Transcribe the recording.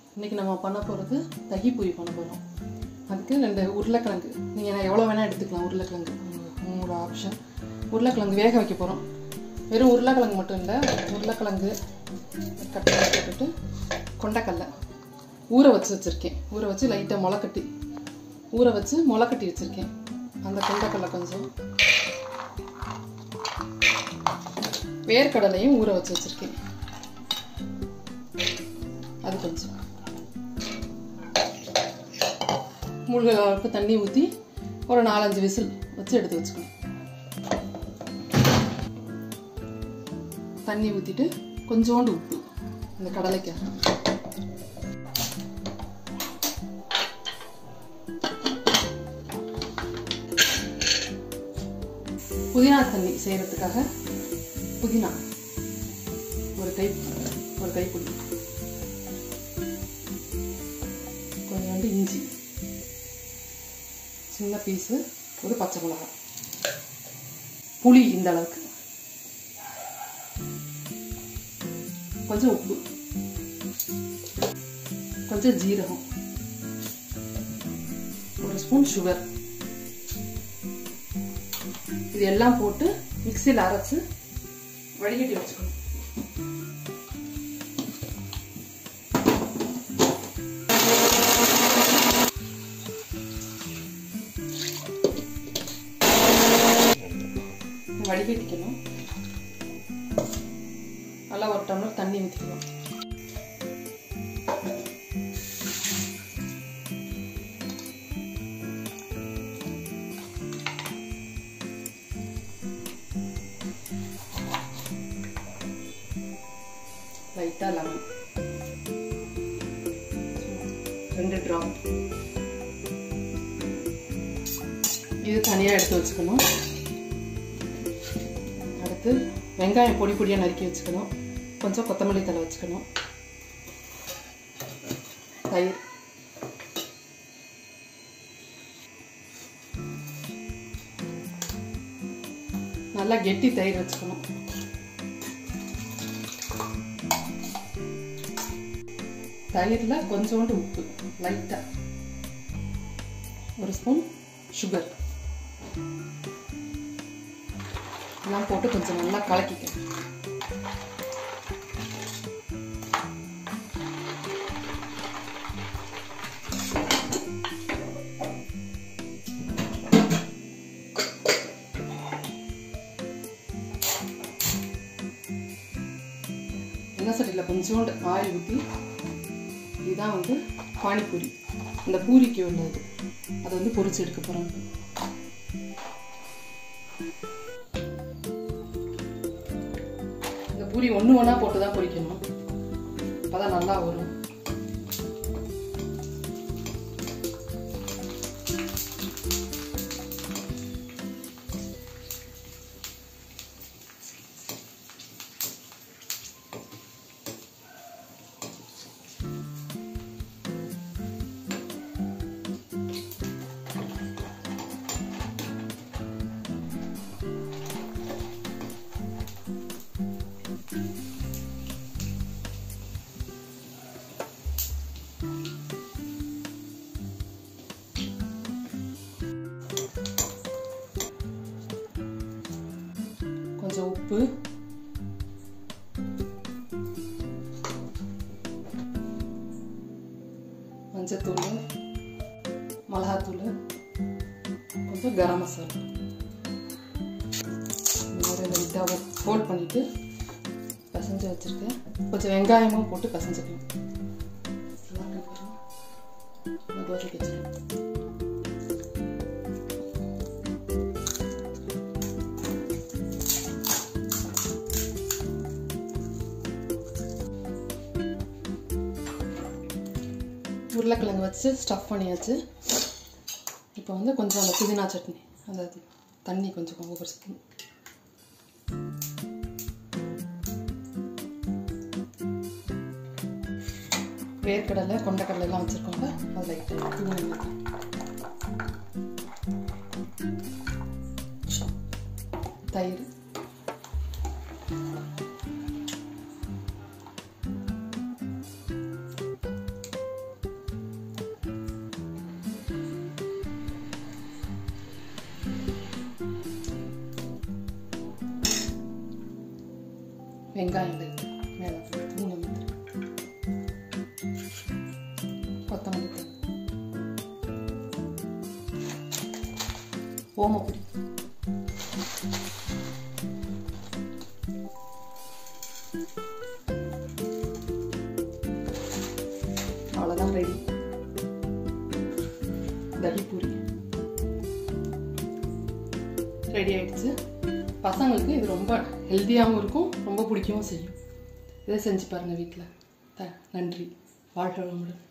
இன்றைக்கி நம்ம பண்ண போகிறது தகி பூரி பண்ண போகிறோம் அதுக்கு ரெண்டு உருளைக்கிழங்கு நீங்கள் எவ்வளோ வேணால் எடுத்துக்கலாம் உருளைக்கிழங்கு உங்க- உங்களோட ஆப்ஷன் உருளைக்கிழங்கு வேக வைக்க போகிறோம் வெறும் உருளைக்கிழங்கு மட்டும் இல்லை உருளைக்கிழங்கு கட் பண்ணி போட்டுட்டு கொண்டைக்கடலை ஊற வச்சு வச்சுருக்கேன் ஊற வச்சு லைட்டாக முளைக்கட்டி ஊற வச்சு முளைக்கட்டி வச்சுருக்கேன் அந்த கொண்டைக்கடலை கொஞ்சம் வேர்க்கடலையும் ஊற வச்சு வச்சுருக்கேன் அது கொஞ்சம் மூழ்கிற அளவுக்கு தண்ணி ஊற்றி ஒரு நாலஞ்சு விசில் வச்சு எடுத்து வச்சுக்கணும் தண்ணி ஊற்றிட்டு கொஞ்சோண்டு உப்பு இந்த கடலைக்காக புதினா தண்ணி செய்கிறதுக்காக புதினா ஒரு கை ஒரு கைப்பிடி கொஞ்சோண்டு இஞ்சி சின்ன பீஸு ஒரு பச்சை மிளகாய் புளி இந்த அளவுக்கு கொஞ்சம் உப்பு கொஞ்சம் ஜீரகம் ஒரு ஸ்பூன் சுகர் இது எல்லாம் போட்டு மிக்சியில் அரைச்சு வடிகட்டி வச்சுக்கணும் வடிகட்டிக்கணும் நல்லா ஒரு டம்ளர் தண்ணி ஊற்றிக்கணும் லைட்டாக லெமன் ரெண்டு ட்ராப் இது தனியாக எடுத்து வச்சுக்கணும் அடுத்து வெங்காயம் பொடி பொடியாக நறுக்கி வச்சுக்கணும் கொஞ்சம் கொத்தமல்லி தலை வச்சுக்கணும் தயிர் நல்லா கெட்டி தயிர் வச்சுக்கணும் தயிரில் கொஞ்சோண்டு உப்பு லைட்டாக ஒரு ஸ்பூன் சுகர் எல்லாம் போட்டு கொஞ்சம் நல்லா கலக்கிக்கணும் எண்ணெய் சட்டியில் கொஞ்சோண்டு ஆயில் ஊற்றி இதுதான் வந்து பானிபூரி இந்த பூரிக்கு உள்ளது அதை வந்து பொரிச்சு எடுக்க போகிறோம் இந்த பூரி ஒன்று ஒன்றா போட்டு தான் பொரிக்கணும் அப்பதான் நல்லா வரும் கொஞ்சம் உப்பு மஞ்சத்தூள் மிளகாத்தூள் கொஞ்சம் கரம் மசாலா இந்த மாதிரி லைட்டாக ஃபோல்ட் பண்ணிவிட்டு பிசைஞ்சு வச்சுருக்கேன் கொஞ்சம் வெங்காயமும் போட்டு பிசைஞ்சுக்கலாம் நல்லா இருக்கு பாருங்க. நான் தோசைக்கு வச்சுருக்கேன் உருளைக்கிழங்கு வச்சு ஸ்டஃப் பண்ணியாச்சு இப்போ வந்து கொஞ்சம் அந்த புதினா சட்னி அந்த தண்ணி கொஞ்சம் ஒவ்வொரு ஸ்பூன் வேர்க்கடலை கொண்டைக்கடலை எல்லாம் வச்சுருக்கோங்க அது லைட்டாக தூணி தயிர் வெங்காயம் இருக்கு மேலே மூணு முந்திரி கொத்தமல்லி தழை. ஓமப்பொடி அவ்வளோதான் ரெடி தஹி பூரி ரெடி ஆயிடுச்சு பசங்களுக்கு இது ரொம்ப ஹெல்த்தியாகவும் இருக்கும் ரொம்ப பிடிக்கவும் செய்யும் இதை செஞ்சு பாருங்கள் வீட்டில் த நன்றி வாழ்க வளமுடன்